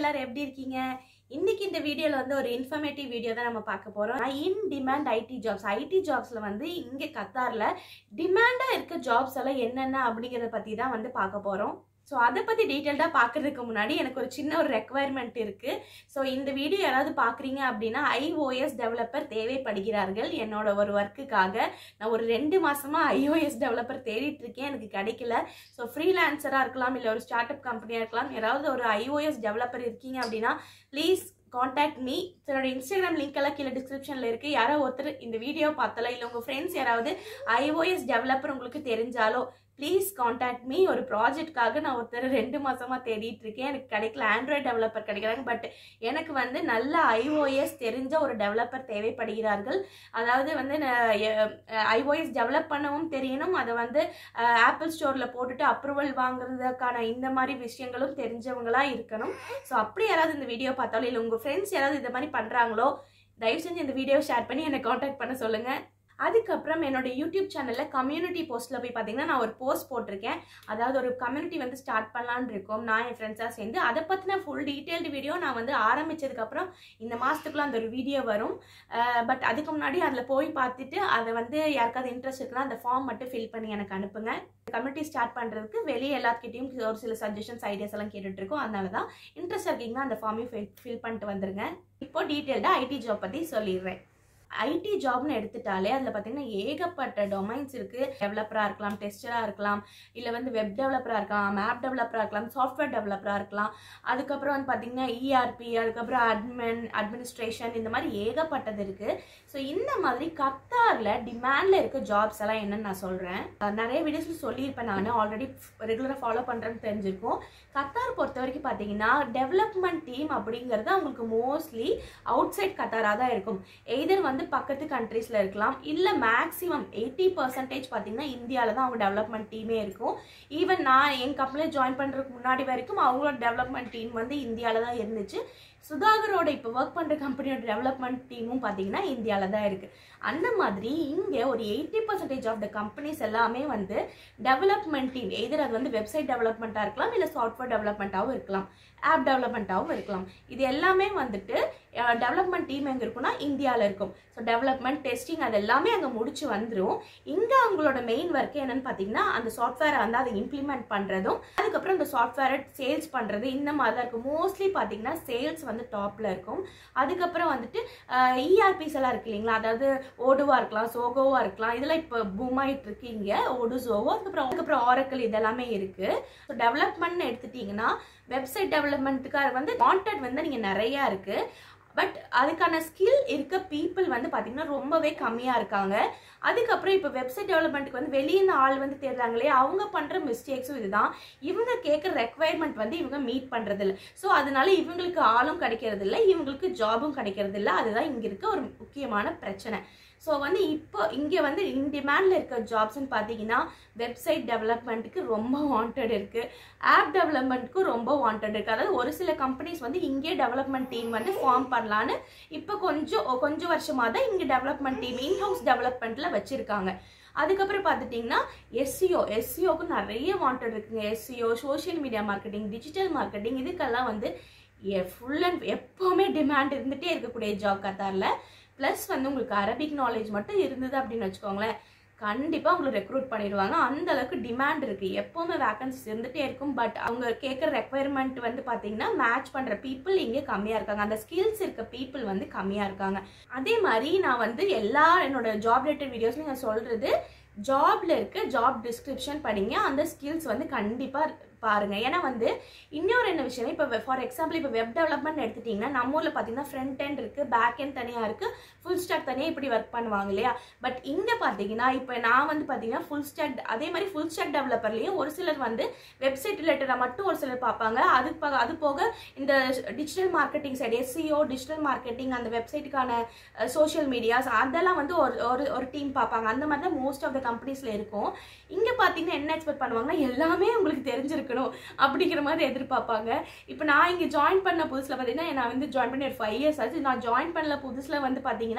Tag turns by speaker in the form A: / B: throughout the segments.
A: எல்லாரும் எப்படி இருக்கீங்க இன்னைக்கு இந்த வீடியோல வந்து ஒரு இன்ஃபர்மேட்டிவ் வீடியோ தான் நம்ம பார்க்க போறோம் in demand IT jobs IT ஜாப்ஸ்ல வந்து இங்க கத்தார்ல டிமாண்டா இருக்க ஜாப்ஸ் எல்லாம் என்னென்ன அப்படிங்கறத பத்தி தான் வந்து பார்க்க போறோம் ஸோ அதை பற்றி டீட்டெயில்டாக பார்க்கறதுக்கு முன்னாடி எனக்கு ஒரு சின்ன ஒரு ரெக்குவயர்மெண்ட் இருக்குது ஸோ இந்த வீடியோ யாராவது பார்க்குறீங்க அப்படின்னா ஐஓஎஸ் டெவலப்பர் தேவைப்படுகிறார்கள் என்னோட ஒரு ஒர்க்குக்காக நான் ஒரு ரெண்டு மாசமாக ஐஓஎஸ் டெவலப்பர் தேடிட்டு இருக்கேன் எனக்கு கிடைக்கல ஸோ ஃப்ரீலான்சராக இருக்கலாம் இல்லை ஒரு ஸ்டார்ட் அப் கம்பெனியாக இருக்கலாம் யாராவது ஒரு ஐஓஎஸ் டெவலப்பர் இருக்கீங்க அப்படின்னா ப்ளீஸ் காண்டாக்ட் மீ என்னோட இன்ஸ்டாகிராம் லிங்க் எல்லாம் கீழே டிஸ்கிரிப்ஷனில் இருக்குது யாரோ ஒருத்தர் இந்த வீடியோ பார்த்தலாம் இல்லை உங்கள் ஃப்ரெண்ட்ஸ் யாராவது ஐஓஎஸ் டெவலப்பர் உங்களுக்கு தெரிஞ்சாலோ ப்ளீஸ் காண்டாக்ட் மீ ஒரு ப்ராஜெக்ட்காக நான் ஒருத்தர் ரெண்டு மாசமாக தேடிட்டு இருக்கேன் எனக்கு கிடைக்கல ஆண்ட்ராய்ட் டெவலப்பர் கிடைக்கிறாங்க பட் எனக்கு வந்து நல்ல ஐஓஎஸ் தெரிஞ்ச ஒரு டெவலப்பர் தேவைப்படுகிறார்கள் அதாவது வந்து ஐஓஎஸ் டெவலப் பண்ணவும் தெரியணும் அதை வந்து ஆப்பிள் ஸ்டோரில் போட்டுட்டு அப்ரூவல் வாங்குறதுக்கான இந்த மாதிரி விஷயங்களும் தெரிஞ்சவங்களா இருக்கணும் ஸோ அப்படி யாராவது இந்த வீடியோ பார்த்தாலும் இல்லை உங்கள் ஃப்ரெண்ட்ஸ் யாராவது இந்த மாதிரி பண்ணுறாங்களோ தயவு செஞ்சு இந்த வீடியோ ஷேர் பண்ணி என்னை காண்டாக்ட் பண்ண சொல்லுங்கள் அதுக்கப்புறம் என்னோட யூடியூப் சேனலில் கம்யூனிட்டி போஸ்ட்டில் போய் பார்த்தீங்கன்னா நான் ஒரு போஸ்ட் போட்டிருக்கேன் அதாவது ஒரு கம்யூனிட்டி வந்து ஸ்டார்ட் பண்ணலான்னு இருக்கோம் நான் என் ஃப்ரெண்ட்ஸாக சேர்ந்து அதை பற்றின ஃபுல் டீட்டெயில்டு வீடியோ நான் வந்து ஆரம்பித்ததுக்கப்புறம் இந்த மாதத்துக்குள்ள அந்த ஒரு வீடியோ வரும் பட் அதுக்கு முன்னாடி அதில் போய் பார்த்துட்டு அதை வந்து யாருக்காவது இன்ட்ரெஸ்ட் இருக்குன்னா அந்த ஃபார்ம் மட்டும் ஃபில் பண்ணி எனக்கு அனுப்புங்க கம்யூனிட்டி ஸ்டார்ட் பண்ணுறதுக்கு வெளியே எல்லாத்துக்கிட்டையும் ஒரு சில சஜஷன்ஸ் ஐடியாஸ் எல்லாம் கேட்டுட்டு இருக்கோம் அதனால தான் இன்ட்ரெஸ்ட் இருக்கீங்கன்னா அந்த ஃபார்மையும் ஃபில் ஃபில் பண்ணிட்டு வந்துருங்க இப்போ டீட்டெயில்டாக ஐடி ஜாப் பற்றி சொல்லிடுறேன் ஐடி ஜாப்னு எடுத்துட்டாலே அதில் பார்த்தீங்கன்னா ஏகப்பட்ட டொமைன்ஸ் இருக்குது டெவலப்பராக இருக்கலாம் டெஸ்டராக இருக்கலாம் இல்லை வந்து வெப் டெவலப்பராக இருக்கலாம் ஆப் டெவலப்பராக இருக்கலாம் சாஃப்ட்வேர் டெவலப்பராக இருக்கலாம் அதுக்கப்புறம் வந்து பார்த்தீங்கன்னா இஆர்பி அதுக்கப்புறம் அட்மின் அட்மினிஸ்ட்ரேஷன் இந்த மாதிரி ஏகப்பட்டது இருக்குது ஸோ இந்த மாதிரி கத்தாரில் டிமாண்டில் இருக்க ஜாப்ஸ் எல்லாம் என்னன்னு நான் சொல்கிறேன் நிறைய வீடியோஸில் சொல்லியிருப்பேன் நான் ஆல்ரெடி ரெகுலராக ஃபாலோ பண்ணுறேன்னு தெரிஞ்சிருக்கும் கத்தார் பொறுத்த வரைக்கும் பார்த்தீங்கன்னா டெவலப்மெண்ட் டீம் அப்படிங்கிறது அவங்களுக்கு மோஸ்ட்லி அவுட் சைட் கத்தாராக தான் இருக்கும் எய்தர் வந்து பக்கத்து கண்ட்ரீஸில் இருக்கலாம் இல்லை மேக்ஸிமம் எயிட்டி பர்சன்டேஜ் பார்த்தீங்கன்னா இந்தியாவில் தான் அவங்க டெவலப்மெண்ட் டீமே இருக்கும் ஈவன் நான் என் கம்பெனியில் ஜாயின் பண்ணுறதுக்கு முன்னாடி வரைக்கும் அவங்களோட டெவலப்மெண்ட் டீம் வந்து இந்தியாவில் தான் இருந்துச்சு சுதாகரோட இப்போ ஒர்க் பண்ணுற கம்பெனியோட டெவலப்மெண்ட் டீமும் பார்த்தீங்கன்னா இந்தியாவில் தான் இருக்குது அந்த மாதிரி இங்கே ஒரு eighty percentage of the companies எல்லாமே வந்து டெவலப்மெண்ட் டீம் எதிர் அது வந்து வெப்சைட் டெவலப்மெண்ட்டாக இருக்கலாம் இல்லை சாஃப்ட்வேர் டெவலப்மெண்ட்டாகவும் இருக்கலாம் ஆப் டெவலப்மெண்ட்டாகவும் இருக்கலாம் இது எல்லாமே வந்துட்டு டெவலப்மெண்ட் டீம் எங்கே இருக்குன்னா இந்தியாவில் இருக்கும் ஸோ டெவலப்மெண்ட் டெஸ்டிங் அது எல்லாமே அங்கே முடிச்சு வந்துடும் இங்கே அவங்களோட மெயின் ஒர்க் என்னன்னு பார்த்தீங்கன்னா அந்த சாஃப்ட்வேரை வந்து அதை இம்ப்ளிமெண்ட் பண்ணுறதும் அதுக்கப்புறம் அந்த சாஃப்ட்வேரை சேல்ஸ் பண்ணுறது இந்த மாதிரி தான் இருக்கும் மோஸ்ட்லி பார்த்தீங்கன்னா சேல்ஸ் வந்து டாப்பில் இருக்கும் அதுக்கப்புறம் வந்துட்டு இஆர்பிஸ் எல்லாம் இருக்கு இல்லைங்களா அதாவது ஓடுவா இருக்கலாம் சோகோவா இருக்கலாம் இதெல்லாம் இப்போ பூம் ஆகிட்டு இருக்கு இங்கே ஓடு சோவோ அதுக்கப்புறம் அதுக்கப்புறம் ஆரக்கல் இதெல்லாமே இருக்கு ஸோ டெவலப்மெண்ட்னு எடுத்துட்டிங்கன்னா வெப்சைட் டெவலப்மெண்ட்டுக்காக வந்து கான்டென்ட் வந்து நீங்கள் நிறையா இருக்குது பட் அதுக்கான ஸ்கில் இருக்க பீப்புள் வந்து பார்த்தீங்கன்னா ரொம்பவே கம்மியாக இருக்காங்க அதுக்கப்புறம் இப்போ வெப்சைட் டெவலப்மெண்ட்டுக்கு வந்து வெளியிருந்து ஆள் வந்து தேடுறாங்களே அவங்க பண்ணுற மிஸ்டேக்ஸும் இதுதான் இவங்க கேட்குற ரெக்குவயர்மெண்ட் வந்து இவங்க மீட் பண்ணுறதில்ல ஸோ அதனால இவங்களுக்கு ஆளும் கிடைக்கிறது இல்லை இவங்களுக்கு ஜாபும் கிடைக்கிறது இல்லை அதுதான் இங்கே இருக்க ஒரு முக்கியமான பிரச்சனை ஸோ வந்து இப்போ இங்கே வந்து இன் டிமாண்டில் இருக்க ஜாப்ஸ்ன்னு பார்த்தீங்கன்னா வெப்சைட் டெவலப்மெண்ட்டுக்கு ரொம்ப வாண்டட் இருக்குது ஆப் டெவலப்மெண்ட்டுக்கும் ரொம்ப வாண்டட் இருக்குது அதாவது ஒரு சில கம்பெனிஸ் வந்து இங்கே டெவலப்மெண்ட் டீம் வந்து ஃபார்ம் பண்ணலான்னு இப்போ கொஞ்சம் கொஞ்சம் வருஷமாக தான் இங்கே டெவலப்மெண்ட் டீம் இன்ஹவுஸ் டெவலப்மெண்ட்டில் வச்சுருக்காங்க அதுக்கப்புறம் பார்த்துட்டிங்கன்னா எஸ்சிஓ எஸ்சிஓக்கு நிறைய வாண்டட் இருக்குங்க SEO social media marketing digital marketing இதுக்கெல்லாம் வந்து ஃபுல் அண்ட் எப்போவுமே டிமாண்ட் இருந்துகிட்டே இருக்கக்கூடிய ஜாப் கத்தாரில் ப்ளஸ் வந்து உங்களுக்கு அரபிக் நாலேஜ் மட்டும் இருந்தது அப்படின்னு வச்சுக்கோங்களேன் கண்டிப்பாக உங்களுக்கு ரெக்ரூட் பண்ணிடுவாங்க அந்த அளவுக்கு டிமாண்ட் இருக்குது எப்போவுமே வேகன்சிஸ் இருந்துகிட்டே இருக்கும் பட் அவங்க கேட்குற ரெக்குவயர்மெண்ட் வந்து பார்த்தீங்கன்னா மேட்ச் பண்ணுற பீப்புள் இங்கே கம்மியாக இருக்காங்க அந்த ஸ்கில்ஸ் இருக்க பீப்புள் வந்து கம்மியாக இருக்காங்க அதே மாதிரி நான் வந்து எல்லா என்னோட ஜாப் ரிலேட்டட் வீடியோஸ்லையும் நான் சொல்கிறது ஜாப்ல இருக்க ஜாப் டிஸ்கிரிப்ஷன் படிங்க அந்த ஸ்கில்ஸ் வந்து கண்டிப்பாக பாருங்க ஏன்னா வந்து இன்னொரு என்ன விஷயம் இப்போ ஃபார் எக்ஸாம்பிள் இப்போ வெப் டெவலப்மெண்ட் எடுத்துட்டிங்கன்னா நம்ம ஊரில் பார்த்தீங்கன்னா ஃப்ரண்ட் எண்ட் இருக்குது பேக் எண்ட் தனியாக இருக்குது ஃபுல் ஸ்டாக் தனியாக இப்படி ஒர்க் பண்ணுவாங்க இல்லையா பட் இங்கே பார்த்தீங்கன்னா இப்போ நான் வந்து பார்த்தீங்கன்னா ஃபுல் ஸ்டாக் அதே மாதிரி ஃபுல் ஸ்டாக் டெவலப்பர்லேயும் ஒரு சிலர் வந்து வெப்சைட் ரிலேட்டடாக மட்டும் ஒரு சிலர் பார்ப்பாங்க அது அது போக இந்த digital marketing side SEO digital marketing அந்த வெப்சைட்டுக்கான சோஷியல் மீடியாஸ் அதெல்லாம் வந்து ஒரு ஒரு ஒரு டீம் பார்ப்பாங்க அந்த மாதிரி தான் மோஸ்ட் ஆஃப் த கம்பெனிஸில் இருக்கும் இங்கே பார்த்தீங்கன்னா என்ன எக்ஸ்பெக்ட் பண்ணுவாங்கன்னா எல்லாமே உங்களுக்கு தெரிஞ்சிருக்கணும் அப்படிங்கிற மாதிரி எதிர்பார்ப்பாங்க இப்போ நான் இங்கே ஜாயின் பண்ண புதுசில் பார்த்தீங்கன்னா நான் வந்து ஜாயின் பண்ணி ஒரு ஃபைவ் இயர்ஸ் ஆச்சு நான் ஜாயின் பண்ணல புதுசில் வந்து பார்த்தீங்கன்னா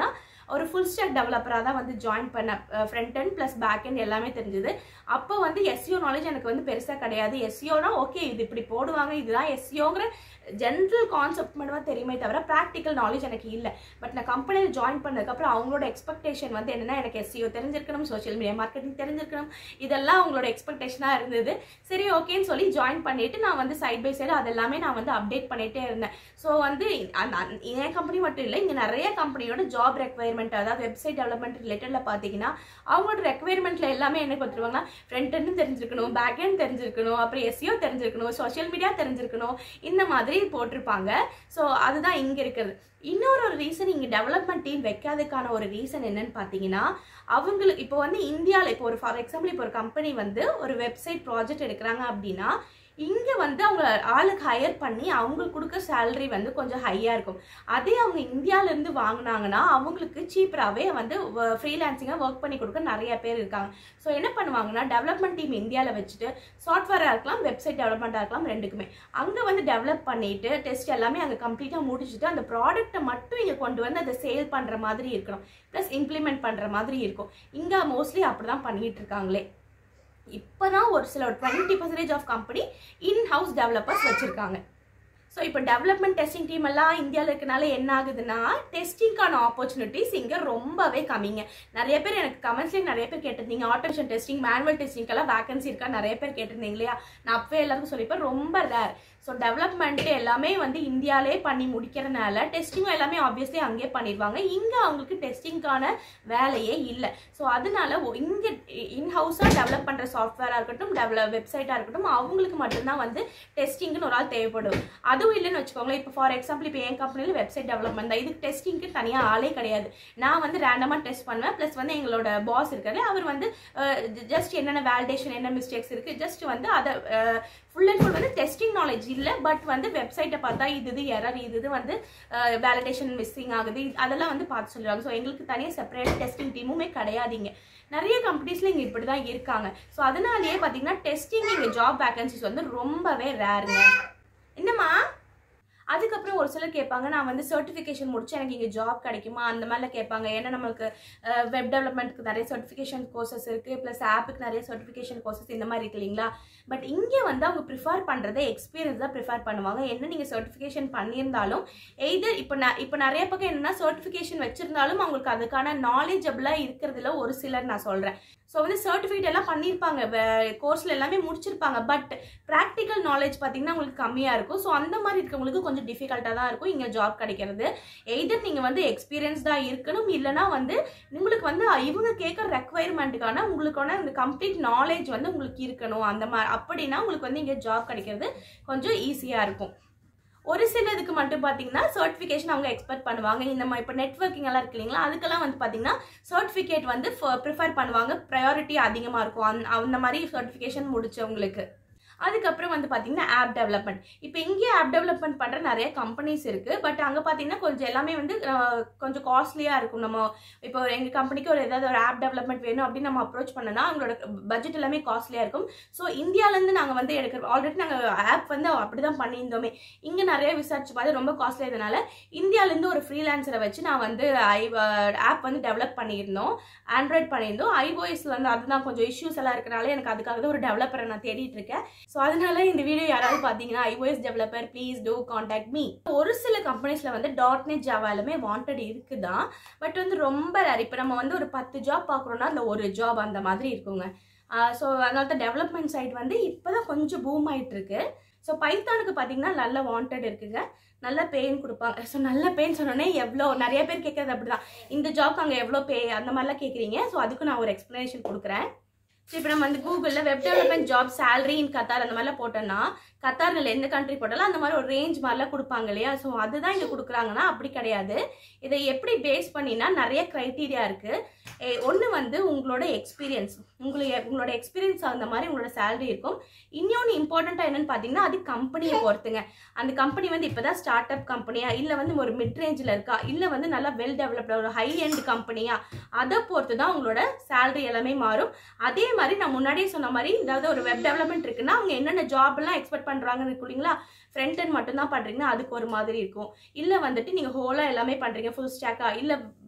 A: ஒரு ஃபுல் ஸ்டாக் டெவலப்பராக தான் வந்து ஜாயின் பண்ண front and plus back and எல்லாமே தெரிஞ்சுது அப்போ வந்து எஸ்சிஓ நாலேஜ் எனக்கு வந்து பெருசாக கிடையாது எஸ்சிஓனா ஓகே இது இப்படி போடுவாங்க இதுதான் எஸ்சிஓங்கிற ஜென்ரல் கான்செப்ட் மட்டும் தெரியுமே தவிர ப்ராக்டிக்கல் நாலேஜ் எனக்கு இல்லை பட் நான் கம்பெனியில் ஜாயின் பண்ணதுக்கப்புறம் அவங்களோட எக்ஸ்பெக்டேஷன் வந்து என்னன்னா எனக்கு எஸ்சிஓ தெரிஞ்சிருக்கணும் சோஷியல் மீடியா மார்க்கெட்டிங் தெரிஞ்சிருக்கணும் இதெல்லாம் அவங்களோட எக்ஸ்பெக்டேஷனாக இருந்தது சரி ஓகேன்னு சொல்லி ஜாயின் பண்ணிட்டு நான் வந்து சைட் பை சைடு அதெல்லாமே நான் வந்து அப்டேட் பண்ணிட்டே இருந்தேன் ஸோ வந்து அந்த அந்த- என் கம்பெனி மட்டும் இல்லை இங்கே நிறைய கம்பெனியோட ஜாப் ரெக்குவயர்மெண்ட் அதாவது வெப்சைட் டெவலப்மெண்ட் ரிலேட்டடில் பார்த்தீங்கன்னா அவங்களோட ரெக்குவயர்மெண்ட்ல எல்லாமே என்ன கொடுத்துருவாங்கன்னா ஃப்ரண்ட் எண்ட் தெரிஞ்சிருக்கணும் பேக் எண்ட் தெரிஞ்சிருக்கணும் அப்புறம் எஸ்சிஓ தெரிஞ்சிருக்கணும் சோஷியல் மீடியா தெரிஞ்சிருக்கணும் இந்த மாதிரி போட்டிருப்பாங்க ஸோ அதுதான் இங்கே இருக்கிறது இன்னொரு ஒரு ரீசன் இங்கே டெவலப்மெண்ட் டீம் வைக்காததுக்கான ஒரு ரீசன் என்னன்னு பார்த்தீங்கன்னா அவங்களுக்கு இப்போ வந்து இந்தியாவில் இப்போ ஒரு ஃபார் எக்ஸாம்பிள் இப்போ ஒரு கம்பெனி வந்து ஒரு வெப்சைட் ப்ராஜெக்ட் எடுக்கிறாங்க அப்படின்னா இங்கே வந்து அவங்க ஆளுக்கு ஹையர் பண்ணி அவங்களுக்கு கொடுக்க சேலரி வந்து கொஞ்சம் ஹையாக இருக்கும் அதே அவங்க இந்தியாவிலேருந்து வாங்கினாங்கன்னா அவங்களுக்கு சீப்பராகவே வந்து ஃப்ரீலான்சிங்காக ஒர்க் பண்ணி கொடுக்க நிறைய பேர் இருக்காங்க ஸோ என்ன பண்ணுவாங்கன்னா டெவலப்மெண்ட் டீம் இந்தியாவில் வச்சுட்டு சாஃப்ட்வேராக இருக்கலாம் வெப்சைட் டெவலப்மெண்ட்டாக இருக்கலாம் ரெண்டுக்குமே அங்கே வந்து டெவலப் பண்ணிட்டு டெஸ்ட் எல்லாமே அங்கே கம்ப்ளீட்டாக முடிச்சுட்டு அந்த ப்ராடக்ட்டை மட்டும் இங்கே கொண்டு வந்து அதை சேல் பண்ணுற மாதிரி இருக்கணும் ப்ளஸ் இம்ப்ளிமெண்ட் பண்ணுற மாதிரி இருக்கும் இங்கே மோஸ்ட்லி அப்படி தான் பண்ணிட்டு இருக்காங்களே இப்போ தான் ஒரு சில ஒரு twenty percentage of company in house developers வச்சுருக்காங்க ஸோ இப்போ டெவலப்மெண்ட் டெஸ்டிங் டீம் எல்லாம் இந்தியாவில் இருக்கனால என்ன ஆகுதுன்னா டெஸ்டிங்கான ஆப்பர்ச்சுனிட்டிஸ் இங்கே ரொம்பவே கம்மிங்க நிறைய பேர் எனக்கு கமெண்ட்ஸ்லேயே நிறைய பேர் கேட்டிருந்தீங்க ஆட்டோமேஷன் டெஸ்டிங் மேனுவல் டெஸ்டிங்க்கெல்லாம் வேகன்சி இருக்கா நிறைய பேர் கேட்டிருந்தீங்க இல்லையா நான் அப்பவே எல்லாருக்கும் சொல்லிப்பேன் ரொம்ப ரேர் ஸோ டெவலப்மெண்ட் எல்லாமே வந்து இந்தியாவிலே பண்ணி முடிக்கிறனால டெஸ்டிங்கும் எல்லாமே ஆப்வியஸ்லி அங்கேயே பண்ணிடுவாங்க இங்கே அவங்களுக்கு டெஸ்டிங்க்கான வேலையே இல்லை ஸோ அதனால ஒ- இங்கே இன் ஹவுஸாக டெவலப் பண்ணுற சாஃப்ட்வேராக இருக்கட்டும் டெவலப் வெப்சைட்டாக இருக்கட்டும் அவங்களுக்கு மட்டும்தான் வந்து டெஸ்டிங்னு ஒரு ஆள் தேவைப்படும் அதுவும் இல்லைன்னு வச்சுக்கோங்களேன் இப்போ ஃபார் எக்ஸாம்பிள் இப்போ என் கம்பெனியில் வெப்சைட் டெவலப்மெண்ட் தான் இதுக்கு டெஸ்டிங்க்கு தனியாக ஆளே கிடையாது நான் வந்து ரேண்டமாக டெஸ்ட் பண்ணுவேன் ப்ளஸ் வந்து எங்களோட பாஸ் இருக்காரு அவர் வந்து ஜஸ்ட் என்னென்ன வேலிடேஷன் என்ன மிஸ்டேக்ஸ் இருக்குது ஜஸ்ட் வந்து அதை ஃபுல் அண்ட் ஃபுல் வந்து டெஸ்டிங் நாலேஜ் இல்லை பட் வந்து வெப்சைட்டை பார்த்தா இது இது எரர் இது இது வந்து வேலிடேஷன் மிஸ்ஸிங் ஆகுது இது- அதெல்லாம் வந்து பார்த்து சொல்லுவாங்க ஸோ எங்களுக்கு தனியாக செப்பரேட் டெஸ்டிங் டீமுமே கிடையாதுங்க நிறைய கம்பெனிஸ்ல இங்கே இப்படி தான் இருக்காங்க ஸோ அதனாலேயே பார்த்தீங்கன்னா டெஸ்டிங் இங்கே ஜாப் வேகன்சிஸ் வந்து ரொம்பவே ரேருங்க என்னம்மா அதுக்கப்புறம் ஒரு சிலர் கேட்பாங்க நான் வந்து சர்டிஃபிகேஷன் முடிச்சு எனக்கு இங்கே ஜாப் கிடைக்குமா அந்த மாதிரிலாம் கேட்பாங்க ஏன்னா நமக்கு வெப் டெவலப்மெண்ட்க்கு நிறைய சர்டிஃபிகேஷன் கோர்சஸ் இருக்குது ப்ளஸ் ஆப்புக்கு நிறைய சர்டிஃபிகேஷன் கோர்சஸ் இந்த மாதிரி இருக்கு இல்லைங்களா பட் இங்கே வந்து அவங்க ப்ரிஃபர் பண்ணுறதே எக்ஸ்பீரியன்ஸ் தான் ப்ரிஃபர் பண்ணுவாங்க என்ன நீங்கள் சர்டிஃபிகேஷன் பண்ணியிருந்தாலும் எய்தர் இப்போ நான் இப்போ நிறைய பக்கம் என்னன்னா சர்டிஃபிகேஷன் வச்சிருந்தாலும் அவங்களுக்கு அதுக்கான நாலேஜபிளாக இருக்கிறதுல ஒரு சிலர் நான் சொல்கிறேன் ஸோ வந்து சர்டிஃபிகேட் எல்லாம் பண்ணியிருப்பாங்க கோர்ஸில் எல்லாமே முடிச்சிருப்பாங்க பட் ப்ராக்டிக்கல் நாலேஜ் பார்த்தீங்கன்னா உங்களுக்கு கம்மியாக இருக்கும் ஸோ அந்த மாதிரி இருக்கவங்களுக்கு கொஞ்சம் டிஃபிகல்ட்டாக தான் இருக்கும் இங்கே ஜாப் கிடைக்கிறது எய்தர் நீங்கள் வந்து எக்ஸ்பீரியன்ஸ்டாக இருக்கணும் இல்லைனா வந்து உங்களுக்கு வந்து இவங்க கேட்குற ரெக்குவயர்மெண்ட்டுக்கான உங்களுக்கான இந்த கம்ப்ளீட் நாலேஜ் வந்து உங்களுக்கு இருக்கணும் அந்த மாதிரி அப்படின்னா உங்களுக்கு வந்து இங்கே ஜாப் கிடைக்கிறது கொஞ்சம் ஈஸியாக இருக்கும் ஒரு சிலதுக்கு மட்டும் பார்த்தீங்கன்னா சர்டிஃபிகேஷன் அவங்க எக்ஸ்பெக்ட் பண்ணுவாங்க இந்த மாதிரி இப்போ நெட்ஒர்க்கிங் எல்லாம் இருக்கு இல்லைங்களா அதுக்கெல்லாம் வந்து பார்த்தீங்கன்னா சர்டிஃபிகேட் வந்து ப்ரிஃபர் பண்ணுவாங்க ப்ரையாரிட்டி அதிகமாக இருக்கும் அந்த அந்த மாதிரி சர்டிஃபிகேஷன் முடிச்சவங்களுக்கு அதுக்கப்புறம் வந்து பார்த்தீங்கன்னா ஆப் டெவலப்மெண்ட் இப்போ இங்கே ஆப் டெவலப்மெண்ட் பண்ணுற நிறைய கம்பெனிஸ் இருக்குது பட் அங்கே பார்த்தீங்கன்னா கொஞ்சம் எல்லாமே வந்து அஹ், கொஞ்சம் காஸ்ட்லியாக இருக்கும் நம்ம இப்போ எங்கள் கம்பெனிக்கு ஒரு ஏதாவது ஒரு ஆப் டெவலப்மெண்ட் வேணும் அப்படின்னு நம்ம அப்ரோச் பண்ணோம்னா அவங்களோட பட்ஜெட் எல்லாமே காஸ்ட்லியாக இருக்கும் ஸோ இந்தியாவிலேருந்து நாங்கள் வந்து எடுக்கிற ஆல்ரெடி நாங்கள் ஆப் வந்து அப்படி தான் பண்ணியிருந்தோமே இங்கே நிறைய விசாரிச்சு பார்த்து ரொம்ப காஸ்ட்லியாக இருந்தனால இந்தியாவிலேருந்து ஒரு ஃப்ரீலான்சரை வச்சு நான் வந்து ஐ ஆப் வந்து டெவலப் பண்ணியிருந்தோம் ஆண்ட்ராய்ட் பண்ணியிருந்தோம் ஐஓஎஸ்ல வந்து அதுதான் கொஞ்சம் இஷ்யூஸ் எல்லாம் இருக்கிறனால எனக்கு அதுக்காக தான் ஒரு டெவலப்பரை நான் தேடிட்டு இருக்கேன் ஸோ அதனால இந்த வீடியோ யாராவது பார்த்தீங்கன்னா iOS developer please to contact me ஒரு சில கம்பெனிஸில் வந்து டாட் நெட் ஜாவாலுமே வாண்டட் இருக்குதான் பட் வந்து ரொம்ப ரேர் இப்போ நம்ம வந்து ஒரு பத்து ஜாப் பார்க்குறோன்னா அந்த ஒரு ஜாப் அந்த மாதிரி இருக்குங்க ஸோ அதனால தான் டெவலப்மெண்ட் சைட் வந்து இப்போ தான் கொஞ்சம் பூம் ஆயிட்டு இருக்கு ஸோ பைத்தானுக்கு பார்த்தீங்கன்னா நல்ல வாண்டட் இருக்குங்க நல்ல பேன் கொடுப்பாங்க ஸோ நல்ல பேன் சொன்னோன்னே எவ்வளோ நிறைய பேர் கேட்கறது அப்படிதான் இந்த ஜாப்க்கு அங்கே எவ்வளோ பே அந்த மாதிரிலாம் கேட்குறீங்க ஸோ அதுக்கு நான் ஒரு எக்ஸ்ப்ளனேஷன் கொடுக்குறேன் ஸோ இப்போ நம்ம வந்து கூகுளில் web development job salary in Qatar அந்த மாதிரிலாம் போட்டோம்னா கத்தாரில் எந்த கண்ட்ரி போட்டாலும் அந்த மாதிரி ஒரு ரேஞ்ச் மாதிரிலாம் கொடுப்பாங்க இல்லையா ஸோ அதுதான் இங்கே கொடுக்குறாங்கன்னா அப்படி கிடையாது இதை எப்படி பேஸ் பண்ணினா நிறைய க்ரைட்டீரியா இருக்குது ஒன்று வந்து உங்களோட எக்ஸ்பீரியன்ஸ் உங்களுடைய உங்களோட எக்ஸ்பீரியன்ஸ் அந்த மாதிரி உங்களோட salary இருக்கும் இன்னொன்று இம்பார்ட்டண்ட்டாக என்னன்னு பார்த்தீங்கன்னா அது கம்பெனியை பொறுத்துங்க அந்த கம்பெனி வந்து இப்போ தான் ஸ்டார்ட் அப் கம்பெனியா இல்லை வந்து ஒரு மிட் ரேஞ்சில் இருக்கா இல்லை வந்து நல்லா வெல் டெவலப்டு ஒரு ஹை எண்ட் கம்பெனியா அதை பொறுத்து தான் உங்களோட salary எல்லாமே மாறும் அதே மாதிரி நான் முன்னாடியே சொன்ன மாதிரி ஏதாவது ஒரு வெப் டெவலப்மெண்ட் இருக்குன்னா அவங்க என்னென்ன ஜாப் எல்லாம் எக்ஸ்பெக்ட் பண்ணுறாங்கன்னு இருக்கு இல்லைங்களா ஃப்ரண்ட் அண்ட் மட்டும் தான் பண்ணுறீங்கன்னா அதுக்கு ஒரு மாதிரி இருக்கும் இல்லை வந்துட்டு நீங்கள் ஹோலாக எல்லாமே பண்ணுறீங்க ஃபுல் ஸ்டாக்கா இல்லை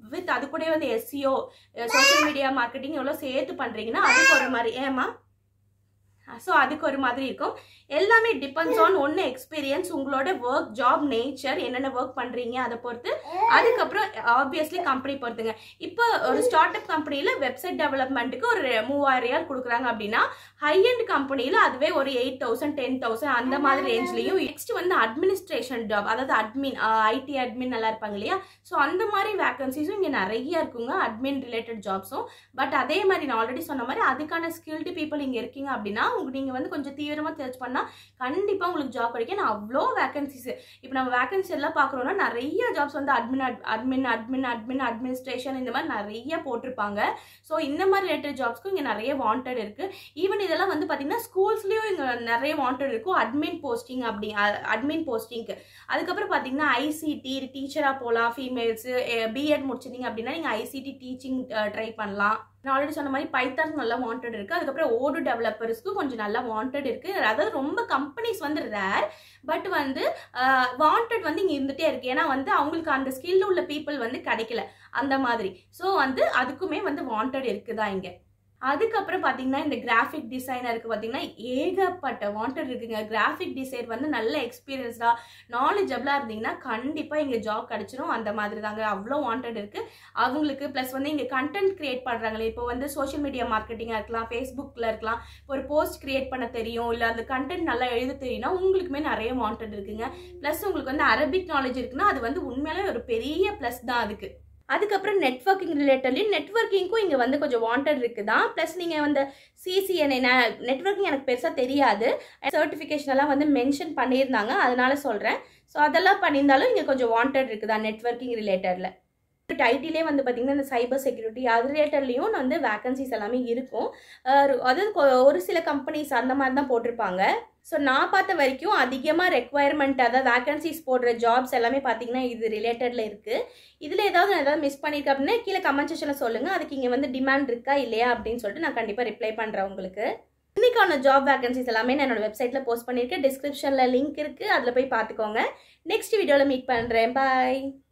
A: வித் அது கூட வந்து எஸ்சிஓ சோஷியல் மீடியா மார்க்கெட்டிங் எவ்வளோ சேர்த்து பண்ணுறீங்கன்னா அதுக்கு ஒரு மாதிரி ஏமா ஸோ அதுக்கு ஒரு மாதிரி இருக்கும் எல்லாமே டிபெண்ட்ஸ் ஆன் ஒன்று எக்ஸ்பீரியன்ஸ் உங்களோட ஒர்க் ஜாப் நேச்சர் என்னென்ன ஒர்க் பண்ணுறீங்க அதை பொறுத்து அதுக்கப்புறம் ஆப்வியஸ்லி கம்பெனி பொறுத்துங்க இப்போ ஒரு ஸ்டார்ட் அப் கம்பெனியில் வெப்சைட் டெவலப்மெண்ட்டுக்கு ஒரு மூவாயிரம் ரியால் கொடுக்குறாங்க அப்படின்னா ஹை அண்ட் கம்பெனியில் அதுவே ஒரு எயிட் தௌசண்ட் டென் தௌசண்ட் அந்த மாதிரி ரேஞ்ச்லையும் நெக்ஸ்ட் வந்து அட்மினிஸ்ட்ரேஷன் ஜாப் அதாவது அட்மின் ஐடி அட்மின் நல்லா இருப்பாங்க இல்லையா ஸோ அந்த மாதிரி வேகன்சிஸும் இங்கே நிறைய இருக்குங்க அட்மின் ரிலேட்டட் ஜாப்ஸும் பட் அதே மாதிரி நான் ஆல்ரெடி சொன்ன மாதிரி அதுக்கான ஸ்கில்டு பீப்புள் இங்கே இருக்கீங்க அப்படின்னா உங்களுக்கு நீங்கள் வந்து கொஞ்சம் தீவிரமாக சர்ச் பண்ணால் கண்டிப்பாக உங்களுக்கு ஜாப் கிடைக்கும் நான் அவ்வளோ வேகன்சிஸ் இப்போ நம்ம வேகன்சி எல்லாம் பார்க்குறோன்னா நிறைய ஜாப்ஸ் வந்து admin admin admin admin administration இந்த மாதிரி நிறைய போட்டிருப்பாங்க ஸோ இந்த மாதிரி ரிலேட்டட் ஜாப்ஸ்க்கும் இங்கே நிறைய வாண்டட் இருக்குது ஈவன் இதெல்லாம் வந்து பார்த்தீங்கன்னா ஸ்கூல்ஸ்லேயும் இங்கே நிறைய வாண்டட் இருக்கும் அட்மின் போஸ்டிங் அப்படி அட்மின் போஸ்டிங்க்கு அதுக்கப்புறம் பார்த்தீங்கன்னா ஐசிடி டீச்சராக போகலாம் ஃபீமேல்ஸு பிஎட் முடிச்சிருந்தீங்க அப்படின்னா நீங்கள் ஐசிடி டீச்சிங் ட்ரை பண்ணலாம் நான் ஆல்ரெடி சொன்ன மாதிரி பைத்தான் நல்லா வாண்டட் இருக்குது அதுக்கப்புறம் ஓடு டெவலப்பர்ஸ்க்கு கொஞ்சம் நல்லா வாண்டட் இருக்குது அதாவது ரொம்ப கம்பெனிஸ் வந்து ரேர் பட் வந்து வாண்டட் வந்து இங்கே இருந்துகிட்டே இருக்குது ஏன்னா வந்து அவங்களுக்கு அந்த ஸ்கில் உள்ள பீப்புள் வந்து கிடைக்கல அந்த மாதிரி ஸோ வந்து அதுக்குமே வந்து வாண்டட் இருக்குதா இங்கே அதுக்கப்புறம் பார்த்தீங்கன்னா இந்த கிராஃபிக் டிசைனருக்கு பார்த்தீங்கன்னா ஏகப்பட்ட வாண்டட் இருக்குங்க கிராஃபிக் டிசைன் வந்து நல்ல எக்ஸ்பீரியன்ஸ்டாக நாலேஜபிளாக இருந்தீங்கன்னா கண்டிப்பாக இங்கே ஜாப் கிடச்சிரும் அந்த மாதிரி தாங்க அவ்வளோ வாண்டட் இருக்குது அவங்களுக்கு ப்ளஸ் வந்து இங்கே கண்டென்ட் க்ரியேட் பண்ணுறாங்களே இப்போ வந்து சோஷியல் மீடியா மார்க்கெட்டிங்காக இருக்கலாம் ஃபேஸ்புக்கில் இருக்கலாம் ஒரு போஸ்ட் க்ரியேட் பண்ண தெரியும் இல்லை அந்த கண்டென்ட் நல்லா எழுத தெரியும்னா உங்களுக்குமே நிறைய வாண்டட் இருக்குங்க ப்ளஸ் உங்களுக்கு வந்து அரபிக் நாலேஜ் இருக்குன்னா அது வந்து உண்மையிலே ஒரு பெரிய ப்ளஸ் தான் அதுக்கு அதுக்கப்புறம் நெட்ஒர்க்கிங் ரிலேட்டட்லையும் நெட்ஒர்க்கிங்க்கும் இங்கே வந்து கொஞ்சம் வாண்டட் இருக்குதான் ப்ளஸ் நீங்கள் வந்து சிசிஎன்ஏ நெட்ஒர்க்கிங் எனக்கு பெருசாக தெரியாது சர்டிஃபிகேஷன் எல்லாம் வந்து மென்ஷன் பண்ணியிருந்தாங்க அதனால சொல்கிறேன் ஸோ அதெல்லாம் பண்ணியிருந்தாலும் இங்கே கொஞ்சம் வாண்டட் இருக்குதா நெட்ஒர்க்கிங் ரிலேட்டடில் ஐடிலே வந்து பார்த்திங்கன்னா இந்த சைபர் செக்யூரிட்டி அது ரிலேட்டட்லேயும் வந்து வேகன்சிஸ் எல்லாமே இருக்கும் அதாவது ஒரு சில கம்பெனிஸ் அந்த மாதிரி தான் போட்டிருப்பாங்க ஸோ நான் பார்த்த வரைக்கும் அதிகமாக ரெக்குவயர்மெண்ட் அதாவது வேகன்சிஸ் போடுற ஜாப்ஸ் எல்லாமே பார்த்தீங்கன்னா இது ரிலேட்டடில் இருக்குது இதில் ஏதாவது நான் ஏதாவது மிஸ் பண்ணியிருக்கேன் அப்படின்னா கீழே கமெண்ட் செக்ஷனில் சொல்லுங்கள் அதுக்கு இங்கே வந்து டிமாண்ட் இருக்கா இல்லையா அப்படின்னு சொல்லிட்டு நான் கண்டிப்பாக ரிப்ளை பண்ணுறேன் உங்களுக்கு இன்னைக்கான ஜாப் வேகன்சிஸ் எல்லாமே நான் என்னோட வெப்சைட்டில் போஸ்ட் பண்ணியிருக்கேன் டிஸ்கிரிப்ஷனில் லிங்க் இருக்குது அதில் போய் பார்த்துக்கோங்க நெக்ஸ்ட் வீடியோவில் மீட் பண்ணுறேன் பாய்